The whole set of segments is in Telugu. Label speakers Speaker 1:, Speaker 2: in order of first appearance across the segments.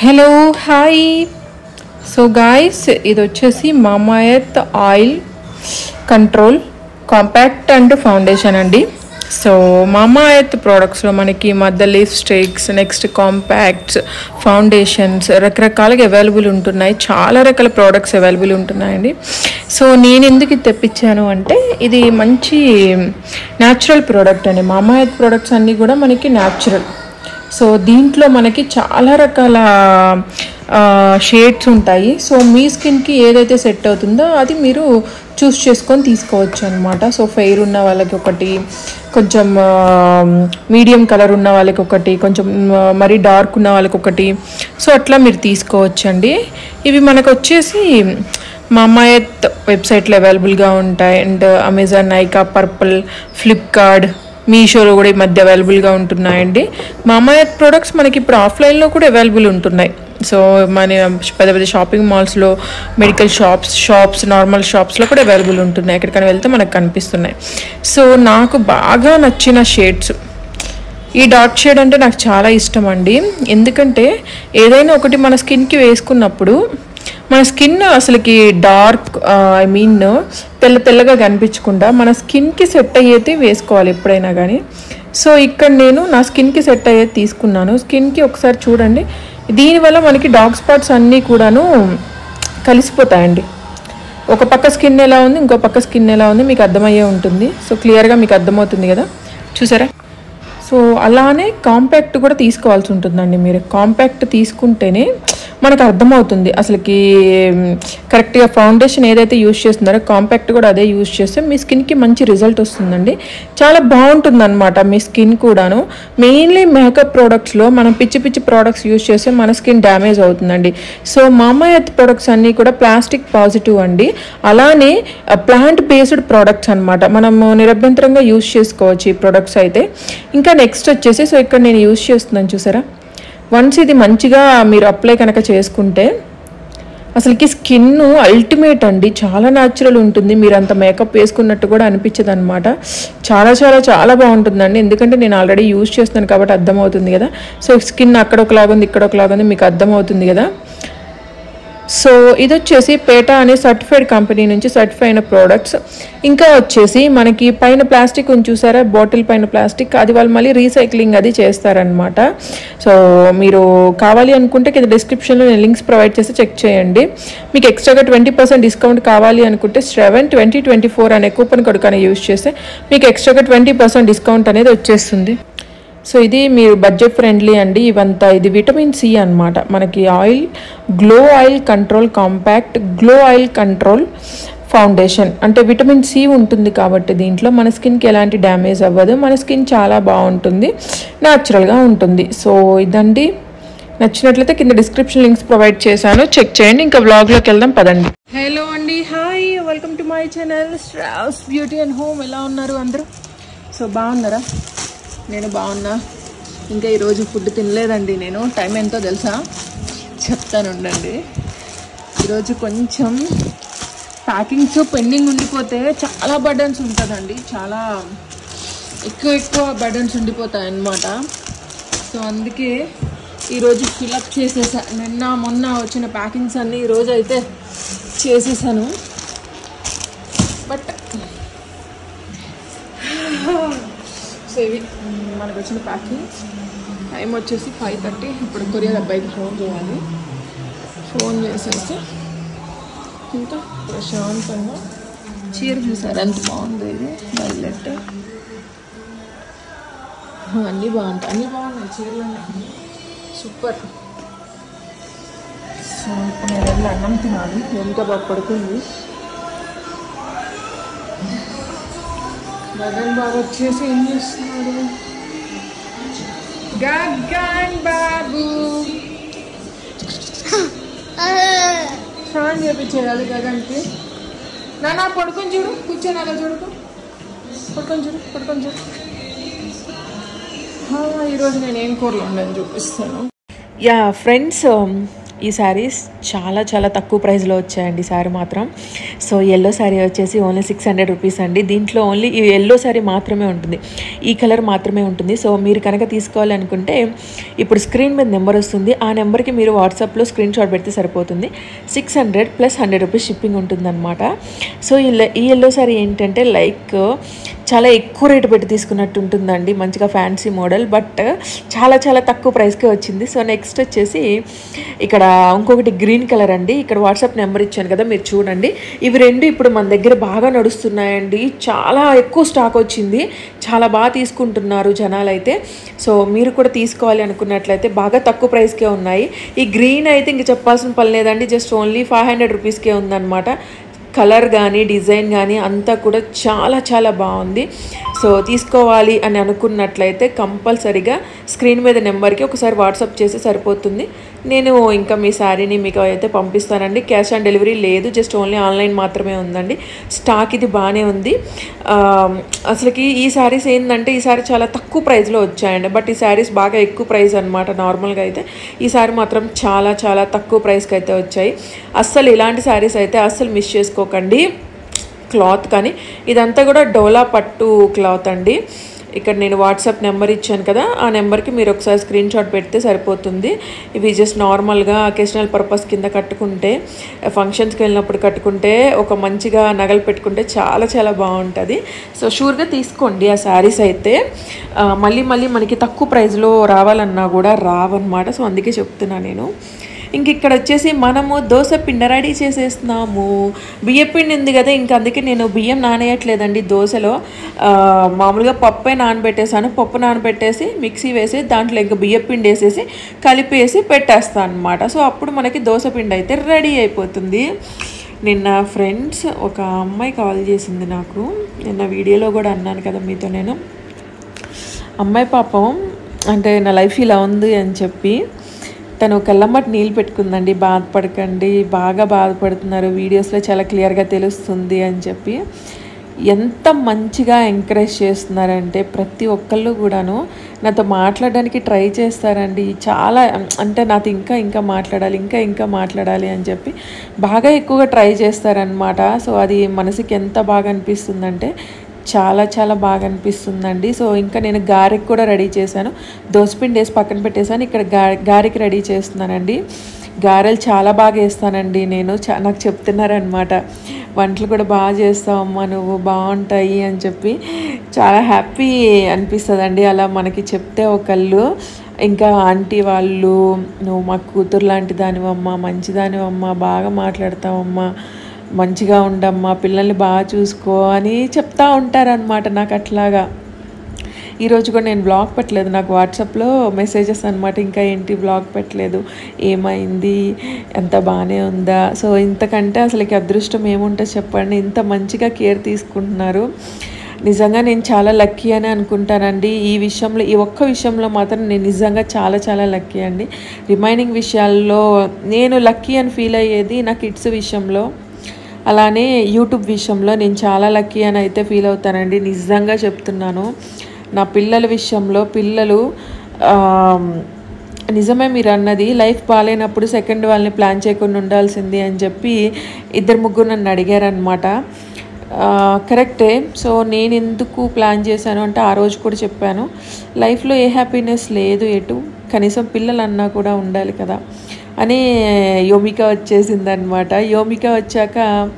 Speaker 1: హలో హాయ్ సో గాయస్ ఇది వచ్చేసి Mamaearth oil control compact and foundation అండి సో మామాయత్ ప్రోడక్ట్స్లో మనకి మధ్య లిప్స్టిక్స్ నెక్స్ట్ కాంపాక్ట్స్ ఫౌండేషన్స్ రకరకాలుగా అవైలబుల్ ఉంటున్నాయి చాలా రకాల ప్రోడక్ట్స్ అవైలబుల్ ఉంటున్నాయండి సో నేను ఎందుకు ఇది తెప్పించాను అంటే ఇది మంచి న్యాచురల్ ప్రోడక్ట్ అండి మామాయత్ ప్రోడక్ట్స్ అన్నీ కూడా మనకి న్యాచురల్ సో దీంట్లో మనకి చాలా రకాల షేడ్స్ ఉంటాయి సో మీ స్కిన్కి ఏదైతే సెట్ అవుతుందో అది మీరు చూస్ చేసుకొని తీసుకోవచ్చు అనమాట సో ఫెయిర్ ఉన్న వాళ్ళకి ఒకటి కొంచెం మీడియం కలర్ ఉన్న వాళ్ళకి ఒకటి కొంచెం ఆ, మరీ డార్క్ ఉన్న వాళ్ళకి ఒకటి సో అట్లా మీరు తీసుకోవచ్చు అండి ఇవి మనకు వచ్చేసి మామాయత్ వెబ్సైట్లో అవైలబుల్గా ఉంటాయి and Amazon Nykaa Purplle Flipkart మీషోలో కూడా ఈ మధ్య అవైలబుల్గా ఉంటున్నాయండి మామాయత్ ప్రొడక్ట్స్ మనకి ఇప్పుడు ఆఫ్లైన్లో కూడా అవైలబుల్ ఉంటున్నాయి సో మన పెద్ద పెద్ద షాపింగ్ మాల్స్లో మెడికల్ షాప్స్ షాప్స్ నార్మల్ షాప్స్లో కూడా అవైలబుల్ ఉంటున్నాయి ఎక్కడికైనా వెళ్తే మనకు కనిపిస్తున్నాయి సో నాకు బాగా నచ్చిన షేడ్స్ ఈ డార్క్ షేడ్ అంటే నాకు చాలా ఇష్టం అండి ఎందుకంటే ఏదైనా ఒకటి మన స్కిన్కి వేసుకున్నప్పుడు మన స్కిన్ అసలుకి డార్క్ ఐ మీన్ తెల్ల తెల్లగా కనిపించకుండా మన స్కిన్కి సెట్ అయ్యేది వేసుకోవాలి ఎప్పుడైనా కానీ సో ఇక్కడ నేను నా స్కిన్కి సెట్ అయ్యేది తీసుకున్నాను స్కిన్కి ఒకసారి చూడండి దీనివల్ల మనకి డార్క్ స్పాట్స్ అన్నీ కూడాను కలిసిపోతాయండి ఒక పక్క స్కిన్ ఎలా ఉంది ఇంకో పక్క స్కిన్ ఎలా ఉంది మీకు అర్థమయ్యే ఉంటుంది సో క్లియర్గా మీకు అర్థమవుతుంది కదా చూసారా సో అలానే కాంపాక్ట్ కూడా తీసుకోవాల్సి ఉంటుందండి మీరు కాంపాక్ట్ తీసుకుంటేనే మనకు అర్థమవుతుంది అసలుకి కరెక్ట్గా ఫౌండేషన్ ఏదైతే యూజ్ చేస్తున్నారో కాంపాక్ట్ కూడా అదే యూజ్ చేస్తే మీ స్కిన్కి మంచి రిజల్ట్ వస్తుందండి చాలా బాగుంటుంది అనమాట మీ స్కిన్ కూడాను మెయిన్లీ మేకప్ ప్రోడక్ట్స్లో మనం పిచ్చి పిచ్చి ప్రోడక్ట్స్ యూజ్ చేస్తే మన స్కిన్ డ్యామేజ్ అవుతుందండి సో మామాయత్ ప్రొడక్ట్స్ అన్నీ కూడా ప్లాస్టిక్ పాజిటివ్ అండి అలానే ప్లాంట్ బేస్డ్ ప్రోడక్ట్స్ అన్నమాట మనము నిరభ్యంతరంగా యూజ్ చేసుకోవచ్చు ఈ ప్రొడక్ట్స్ అయితే ఇంకా నెక్స్ట్ వచ్చేసి సో ఇక్కడ నేను యూజ్ చేస్తున్నాను చూసారా వన్స్ ఇది మంచిగా మీరు అప్లై కనుక చేసుకుంటే అసలుకి స్కిన్ అల్టిమేట్ అండి చాలా న్యాచురల్ ఉంటుంది మీరు అంత మేకప్ వేసుకున్నట్టు కూడా అనిపించదు అనమాట చాలా చాలా చాలా బాగుంటుందండి ఎందుకంటే నేను ఆల్రెడీ యూజ్ చేస్తున్నాను కాబట్టి అర్థమవుతుంది కదా సో స్కిన్ అక్కడ ఒకలాగా ఉంది ఇక్కడ ఒకలాగా ఉంది మీకు అర్థమవుతుంది కదా సో ఇది వచ్చేసి పేటా అనే సర్టిఫైడ్ కంపెనీ నుంచి సర్టిఫై అయిన ప్రోడక్ట్స్ ఇంకా వచ్చేసి మనకి పైన ప్లాస్టిక్ ఉంది చూసారా బాటిల్ పైన ప్లాస్టిక్ అది వాళ్ళు మళ్ళీ రీసైక్లింగ్ అది చేస్తారనమాట సో మీరు కావాలి అనుకుంటే కింద డిస్క్రిప్షన్లో నేను లింక్స్ ప్రొవైడ్ చేసి చెక్ చేయండి మీకు ఎక్స్ట్రాగా ట్వంటీ పర్సెంట్ డిస్కౌంట్ కావాలి అనుకుంటే సెవెన్ ట్వంటీ ట్వంటీ ఫోర్ అనే కూపన్ కోడ్ కానీ యూజ్ చేస్తే మీకు ఎక్స్ట్రాగా ట్వంటీ పర్సెంట్ డిస్కౌంట్ అనేది వచ్చేస్తుంది సో ఇది మీరు బడ్జెట్ ఫ్రెండ్లీ అండి ఇవంతా ఇది విటమిన్ సి అన్నమాట మనకి oil glow oil control compact glow oil control foundation అంటే విటమిన్ సి ఉంటుంది కాబట్టి దీంట్లో మన స్కిన్కి ఎలాంటి డ్యామేజ్ అవ్వదు మన స్కిన్ చాలా బాగుంటుంది న్యాచురల్గా ఉంటుంది సో ఇదండి నచ్చినట్లయితే కింద డిస్క్రిప్షన్ లింక్స్ ప్రొవైడ్ చేశాను చెక్ చేయండి ఇంకా వ్లాగ్లోకి వెళ్దాం పదండి హలో అండి hi welcome to my channel straws beauty and home ఎలా ఉన్నారు అందరూ సో బాగున్నారా నేను బాగున్నా ఇంకా ఈరోజు ఫుడ్ తినలేదండి నేను టైం ఎంతో తెలుసా చెప్తాను ఉండండి ఈరోజు కొంచెం ప్యాకింగ్స్ పెండింగ్ ఉండిపోతే చాలా బర్డన్స్ ఉంటుందండి చాలా ఎక్కువ ఎక్కువ బర్డన్స్ ఉండిపోతాయి అన్నమాట సో అందుకే ఈరోజు ఫిలప్ చేసేసా నిన్న మొన్న వచ్చిన ప్యాకింగ్స్ అన్నీ ఈరోజు అయితే చేసేసాను బట్ సో ఇవి మనకు వచ్చిన ప్యాకింగ్ టైం వచ్చేసి ఫైవ్ థర్టీ ఇప్పుడు కొరియర్ అబ్బాయికి ఫోన్ చేయాలి ఫోన్ చేసేసి ఇంకా ప్రశాంతంగా చీర చూసారు ఎంత బాగుంది ఇది వైలెట్ అన్నీ బాగుంటాయి అన్నీ బాగున్నాయి చీరలు సూపర్ సో ఇప్పుడు నేను వెళ్ళి అన్నం తినాలి ఎంత బాగా పడుకుంది గగన్ బాబు వచ్చేసి ఏం చేస్తున్నాడు గగన్ బాబు స్నానం చేపించేయాలి గగన్కి నాన్న పడుకొని చూడు కూర్చొని అలా చూడుకో పడుకొని చూడు పడుకొని చూడు ఆ, ఈరోజు నేను ఏం కూరలు ఉండని చూపిస్తాను యా ఫ్రెండ్స్ ఈ శారీస్ చాలా చాలా తక్కువ ప్రైస్లో వచ్చాయండి ఈ శారీ మాత్రం సో ఎల్లో శారీ వచ్చేసి ఓన్లీ సిక్స్ హండ్రెడ్ రూపీస్ అండి దీంట్లో ఓన్లీ ఈ ఎల్లో శారీ మాత్రమే ఉంటుంది ఈ కలర్ మాత్రమే ఉంటుంది సో మీరు కనుక తీసుకోవాలి అనుకుంటే ఇప్పుడు స్క్రీన్ మీద నెంబర్ వస్తుంది ఆ నెంబర్కి మీరు వాట్సాప్లో స్క్రీన్ షాట్ పెడితే సరిపోతుంది six hundred plus hundred rupees shipping ఉంటుందన్నమాట సో ఈ లె- ఈ ఎల్లో శారీ ఏంటంటే లైక్ చాలా ఎక్కువ రేటు పెట్టి తీసుకున్నట్టు ఉంటుందండి మంచిగా ఫ్యాన్సీ మోడల్ బట్ చాలా చాలా తక్కువ ప్రైస్కే వచ్చింది సో నెక్స్ట్ వచ్చేసి ఇక్కడ ఇంకొకటి గ్రీన్ కలర్ అండి ఇక్కడ వాట్సాప్ నెంబర్ ఇచ్చాను కదా మీరు చూడండి ఇవి రెండు ఇప్పుడు మన దగ్గర బాగా నడుస్తున్నాయండి చాలా ఎక్కువ స్టాక్ వచ్చింది చాలా బాగా తీసుకుంటున్నారు జనాలు అయితే సో మీరు కూడా తీసుకోవాలి అనుకున్నట్లయితే బాగా తక్కువ ప్రైస్కే ఉన్నాయి ఈ గ్రీన్ అయితే ఇంక చెప్పాల్సిన పని లేదండి జస్ట్ ఓన్లీ ఫైవ్ హండ్రెడ్ రూపీస్కే ఉందన్నమాట కలర్ కానీ డిజైన్ కానీ అంతా కూడా చాలా చాలా బాగుంది సో తీసుకోవాలి అని అనుకున్నట్లయితే కంపల్సరీగా స్క్రీన్ మీద నెంబర్కి ఒకసారి వాట్సాప్ చేస్తే సరిపోతుంది నేను ఇంకా మీ శారీని మీకు అయితే పంపిస్తానండి క్యాష్ ఆన్ డెలివరీ లేదు జస్ట్ ఓన్లీ ఆన్లైన్ మాత్రమే ఉందండి స్టాక్ ఇది బాగానే ఉంది ఆ, అసలుకి ఈ శారీస్ ఏంటంటే ఈ శారీ చాలా తక్కువ ప్రైస్లో వచ్చాయండి బట్ ఈ శారీస్ బాగా ఎక్కువ ప్రైస్ అనమాట నార్మల్గా అయితే ఈ శారీ మాత్రం చాలా చాలా తక్కువ ప్రైస్కి అయితే వచ్చాయి అస్సలు ఇలాంటి శారీస్ అయితే అస్సలు మిస్ చేసుకోకండి క్లాత్ కానీ ఇదంతా కూడా డోలా పట్టు క్లాత్ అండి ఇక్కడ నేను వాట్సాప్ నెంబర్ ఇచ్చాను కదా ఆ నెంబర్కి మీరు ఒకసారి స్క్రీన్ షాట్ పెడితే సరిపోతుంది ఇవి జస్ట్ నార్మల్గా అకేషనల్ పర్పస్ కింద కట్టుకుంటే ఫంక్షన్స్కి వెళ్ళినప్పుడు కట్టుకుంటే ఒక మంచిగా నగలు పెట్టుకుంటే చాలా చాలా బాగుంటుంది సో షూర్గా తీసుకోండి ఆ శారీస్ అయితే ఆ, మళ్ళీ మళ్ళీ మనకి తక్కువ ప్రైస్లో రావాలన్నా కూడా రావన్నమాట సో అందుకే చెప్తున్నా నేను ఇంక ఇక్కడ వచ్చేసి మనము దోశ పిండి రెడీ చేసేస్తున్నాము బియ్యం పిండి ఉంది కదా ఇంక అందుకే నేను బియ్యం నానేయట్లేదండి దోశలో ఆ, మామూలుగా పప్పే నానబెట్టేసాను పప్పు నానబెట్టేసి మిక్సీ వేసి దాంట్లో ఇంకా బియ్యం పిండి వేసేసి కలిపేసి పెట్టేస్తాను అనమాట సో అప్పుడు మనకి దోశ పిండి అయితే రెడీ అయిపోతుంది నిన్న ఫ్రెండ్స్ ఒక అమ్మాయి కాల్ చేసింది నాకు నిన్న వీడియోలో కూడా అన్నాను కదా మీతో నేను అమ్మాయి పాపం అంటే నా లైఫ్ ఇలా ఉంది అని చెప్పి తను కళ్ళమ్మటి నీళ్ళు పెట్టుకుందండి బాధపడకండి బాగా బాధపడుతున్నారు వీడియోస్లో చాలా క్లియర్గా తెలుస్తుంది అని చెప్పి ఎంత మంచిగా ఎంకరేజ్ చేస్తున్నారంటే ప్రతి ఒక్కళ్ళు కూడాను నాతో మాట్లాడడానికి ట్రై చేస్తారండి చాలా అంటే నాతో ఇంకా ఇంకా మాట్లాడాలి ఇంకా ఇంకా మాట్లాడాలి అని చెప్పి బాగా ఎక్కువగా ట్రై చేస్తారనమాట సో అది మనసుకి ఎంత బాగా అనిపిస్తుందంటే చాలా చాలా బాగా అనిపిస్తుందండి సో ఇంకా నేను గారెకి కూడా రెడీ చేశాను దోసపిండి వేసి పక్కన పెట్టేశాను ఇక్కడ గా గారెకి రెడీ చేస్తున్నానండి గారెలు చాలా బాగా వేస్తానండి నేను చా నాకు చెప్తున్నారనమాట వంటలు కూడా బాగా చేస్తావమ్మా నువ్వు బాగుంటాయి అని చెప్పి చాలా హ్యాపీ అనిపిస్తుందండి అలా మనకి చెప్తే ఒకళ్ళు ఇంకా ఆంటీ వాళ్ళు నువ్వు మా కూతురు లాంటి దానివమ్మా మంచిదానివమ్మా బాగా మాట్లాడతావమ్మా మంచిగా ఉండమ్మా పిల్లల్ని బాగా చూసుకో అని చెప్తా ఉంటారనమాట నాకు అట్లాగా ఈరోజు కూడా నేను బ్లాగ్ పెట్టలేదు నాకు వాట్సాప్లో మెసేజెస్ అనమాట ఇంకా ఏంటి బ్లాగ్ పెట్టలేదు ఏమైంది ఎంత బాగానే ఉందా సో ఇంతకంటే అసలుకి అదృష్టం ఏముంటుంది చెప్పండి ఇంత మంచిగా కేర్ తీసుకుంటున్నారు నిజంగా నేను చాలా లక్కీ అని అనుకుంటానండి ఈ విషయంలో ఈ ఒక్క విషయంలో మాత్రం నేను నిజంగా చాలా చాలా లక్కీ అండి రిమైనింగ్ విషయాల్లో నేను లక్కీ అని ఫీల్ అయ్యేది నా కిడ్స్ విషయంలో అలానే యూట్యూబ్ విషయంలో నేను చాలా లక్కీ అని అయితే ఫీల్ అవుతానండి నిజంగా చెప్తున్నాను నా పిల్లల విషయంలో పిల్లలు ఆ, నిజమే మీరు అన్నది లైఫ్ బాగాలేనప్పుడు సెకండ్ వాళ్ళని ప్లాన్ చేయకుండా ఉండాల్సింది అని చెప్పి ఇద్దరు ముగ్గురు నన్ను అడిగారనమాట కరెక్టే సో నేను ఎందుకు ప్లాన్ చేశాను అంటే ఆ రోజు కూడా చెప్పాను లైఫ్లో ఏ హ్యాపీనెస్ లేదు ఎటు కనీసం పిల్లలు అన్నా కూడా ఉండాలి కదా అని యోమిక వచ్చేసిందనమాట యోమిక వచ్చాక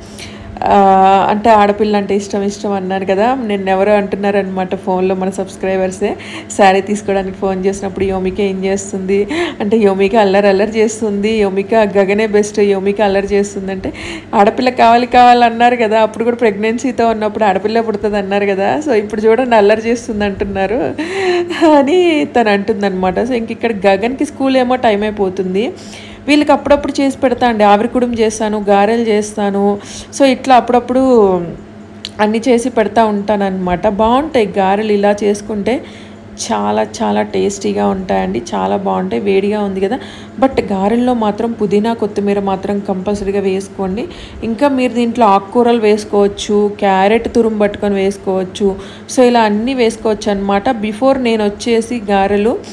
Speaker 1: ఆ, అంటే ఆడపిల్ల అంటే ఇష్టం ఇష్టం అన్నాను కదా నేను ఎవరో అంటున్నారనమాట ఫోన్లో మన సబ్స్క్రైబర్సే శారీ తీసుకోవడానికి ఫోన్ చేసినప్పుడు యోమిక ఏం చేస్తుంది అంటే యోమిక అల్లరి అల్లరి చేస్తుంది యోమిక గగనే బెస్ట్ యోమిక అల్లరి చేస్తుంది అంటే ఆడపిల్ల కావాలి కావాలి అన్నారు కదా అప్పుడు కూడా ప్రెగ్నెన్సీతో ఉన్నప్పుడు ఆడపిల్ల పుడుతుంది అన్నారు కదా సో ఇప్పుడు చూడండి అల్లరి చేస్తుంది అంటున్నారు అని తను అంటుందన్నమాట సో ఇంక ఇక్కడ గగన్కి స్కూల్ ఏమో టైం అయిపోతుంది వీళ్ళకి అప్పుడప్పుడు చేసి పెడతా అండి ఆవిరికుడుం చేస్తాను గారెలు చేస్తాను సో ఇట్లా అప్పుడప్పుడు అన్నీ చేసి పెడతా ఉంటానన్నమాట బాగుంటాయి గారెలు ఇలా చేసుకుంటే చాలా చాలా టేస్టీగా ఉంటాయండి చాలా బాగుంటాయి వేడిగా ఉంది కదా బట్ గారెల్లో మాత్రం పుదీనా కొత్తిమీర మాత్రం కంపల్సరీగా వేసుకోండి ఇంకా మీరు దీంట్లో ఆకుకూరలు వేసుకోవచ్చు క్యారెట్ తురుము పట్టుకొని వేసుకోవచ్చు సో ఇలా అన్నీ వేసుకోవచ్చు అనమాట బిఫోర్ నేను వచ్చేసి గారెలు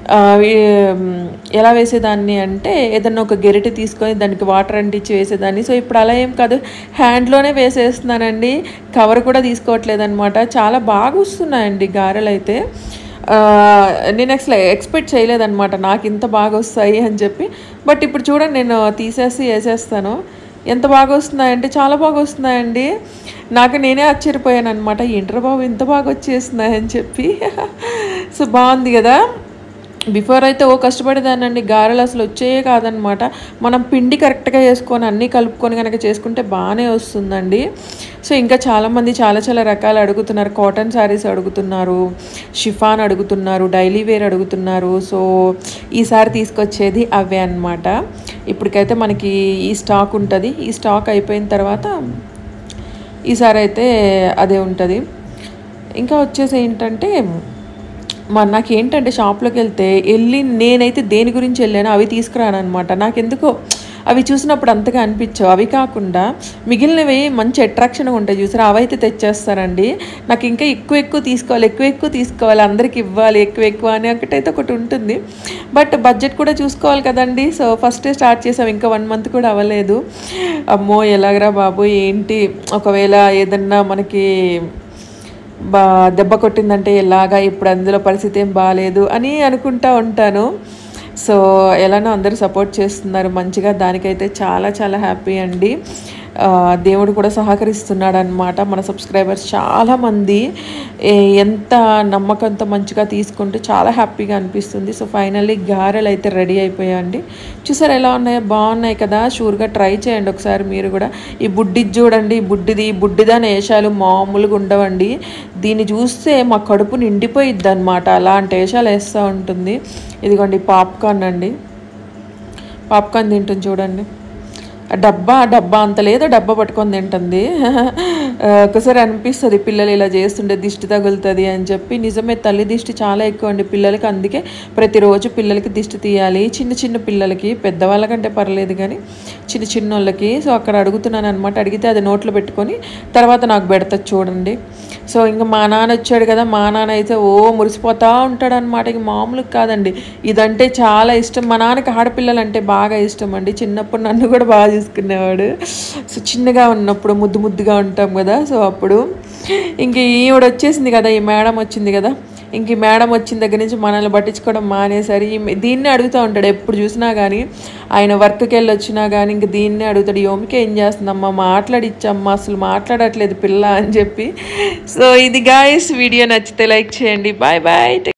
Speaker 1: ఆ, ఈ- ఎలా వేసేదాన్ని అంటే ఏదన్నా ఒక గెరిటె తీసుకొని దానికి వాటర్ అంటించి వేసేదాన్ని సో ఇప్పుడు అలా ఏం కాదు హ్యాండ్లోనే వేసేస్తున్నానండి కవర్ కూడా తీసుకోవట్లేదు అనమాట చాలా బాగా వస్తున్నాయండి గారెలు అయితే ఆ, నేను అసలు ఎక్స్పెక్ట్ చేయలేదన్నమాట నాకు ఇంత బాగా వస్తాయి అని చెప్పి బట్ ఇప్పుడు చూడండి నేను తీసేసి వేసేస్తాను ఎంత బాగా వస్తున్నాయంటే చాలా బాగా వస్తున్నాయండి నాకు నేనే ఆశ్చర్యపోయాను అనమాట ఏంట్రా బాబు ఇంత బాగా వచ్చేస్తున్నాయని చెప్పి సో బాగుంది కదా బిఫోర్ అయితే ఓ కష్టపడేదానండి గారెలు అసలు వచ్చేయే కాదనమాట మనం పిండి కరెక్ట్గా వేసుకొని అన్నీ కలుపుకొని కనుక చేసుకుంటే బాగానే వస్తుందండి సో ఇంకా చాలామంది చాలా చాలా రకాలు అడుగుతున్నారు కాటన్ శారీస్ అడుగుతున్నారు షిఫాన్ అడుగుతున్నారు డైలీ వేర్ అడుగుతున్నారు సో ఈసారి తీసుకొచ్చేది అవే అన్నమాట ఇప్పటికైతే మనకి ఈ స్టాక్ ఉంటుంది ఈ స్టాక్ అయిపోయిన తర్వాత ఈసారి అయితే అదే ఉంటుంది ఇంకా వచ్చేసి ఏంటంటే మరి నాకు ఏంటంటే షాప్లోకి వెళ్తే వెళ్ళి నేనైతే దేని గురించి వెళ్ళానో అవి తీసుకురాను అనమాట నాకెందుకో అవి చూసినప్పుడు అంతగా అనిపించవు అవి కాకుండా మిగిలినవి మంచి అట్రాక్షన్గా ఉంటాయి చూసారా అవి అయితే తెచ్చేస్తారండి నాకు ఇంకా ఎక్కువ ఎక్కువ తీసుకోవాలి ఎక్కువ ఎక్కువ తీసుకోవాలి అందరికి ఇవ్వాలి ఎక్కువ ఎక్కువ అని ఒకటైతే ఒకటి ఉంటుంది బట్ బడ్జెట్ కూడా చూసుకోవాలి కదండి సో ఫస్టే స్టార్ట్ చేసాం ఇంకా వన్ మంత్ కూడా అవ్వలేదు అమ్మో ఎలాగరా బాబు ఏంటి ఒకవేళ ఏదన్నా మనకి బా దెబ్బ కొట్టిందంటే ఎలాగా ఇప్పుడు అందులో పరిస్థితి ఏం బాగాలేదు అని అనుకుంటా ఉంటాను సో ఎలానో అందరూ సపోర్ట్ చేస్తున్నారు మంచిగా దానికైతే చాలా చాలా హ్యాపీ అండి ఆ, దేవుడు కూడా సహకరిస్తున్నాడు అనమాట మన సబ్స్క్రైబర్స్ చాలామంది ఎంత నమ్మకంతో మంచిగా తీసుకుంటే చాలా హ్యాపీగా అనిపిస్తుంది సో ఫైనల్లీ గారెలు అయితే రెడీ అయిపోయాయండి చూసారు ఎలా ఉన్నాయో బాగున్నాయి కదా షూర్గా ట్రై చేయండి ఒకసారి మీరు కూడా ఈ బుడ్డిది చూడండి ఈ బుడ్డిది ఈ బుడ్డిదాని వేషాలు మామూలుగా ఉండవండి దీన్ని చూస్తే మా కడుపు నిండిపోయిద్ది అనమాట అలాంటి వేషాలు వేస్తూ ఉంటుంది ఇదిగోండి పాప్కార్న్ అండి పాప్కార్న్ తింటుంది చూడండి ఆ డబ్బా ఆ డబ్బా అంత లేదు డబ్బా పట్టుకొని తింటుంది ఆ, ఒకసారి అనిపిస్తుంది పిల్లలు ఇలా చేస్తుంటే దిష్టి తగులుతుంది అని చెప్పి నిజమే తల్లి దిష్టి చాలా ఎక్కువ అండి పిల్లలకి అందుకే ప్రతిరోజు పిల్లలకి దిష్టి తీయాలి చిన్న చిన్న పిల్లలకి పెద్దవాళ్ళకంటే పర్లేదు కానీ చిన్న చిన్న వాళ్ళకి సో అక్కడ అడుగుతున్నాను అనమాట అడిగితే అది నోట్లో పెట్టుకొని తర్వాత నాకు పెడతాది చూడండి సో ఇంకా మా నాన్న వచ్చాడు కదా మా నాన్న అయితే ఓ మురిసిపోతా ఉంటాడు అనమాట ఇంక మామూలుగా కాదండి ఇదంటే చాలా ఇష్టం మా నాన్నకి ఆడపిల్లలు అంటే బాగా ఇష్టం అండి చిన్నప్పుడు నన్ను కూడా బాగా చూసుకునేవాడు సో చిన్నగా ఉన్నప్పుడు ముద్దు ముద్దుగా ఉంటాం కదా సో అప్పుడు ఇంక ఈవిడ వచ్చేసింది కదా ఈ మేడం వచ్చింది కదా ఇంక ఈ మేడం వచ్చిన దగ్గర నుంచి మనల్ని పట్టించుకోవడం మానేసరి ఈమె- దీన్నే అడుగుతూ ఉంటాడు ఎప్పుడు చూసినా కానీ ఆయన వర్క్కి వెళ్ళి వచ్చినా కానీ ఇంక దీన్నే అడుగుతాడు యోమికి ఏం చేస్తుందమ్మా మాట్లాడిచ్చమ్మా అసలు మాట్లాడట్లేదు పిల్ల అని చెప్పి సో ఇది గాయస్ వీడియో నచ్చితే లైక్ చేయండి బాయ్ బాయ్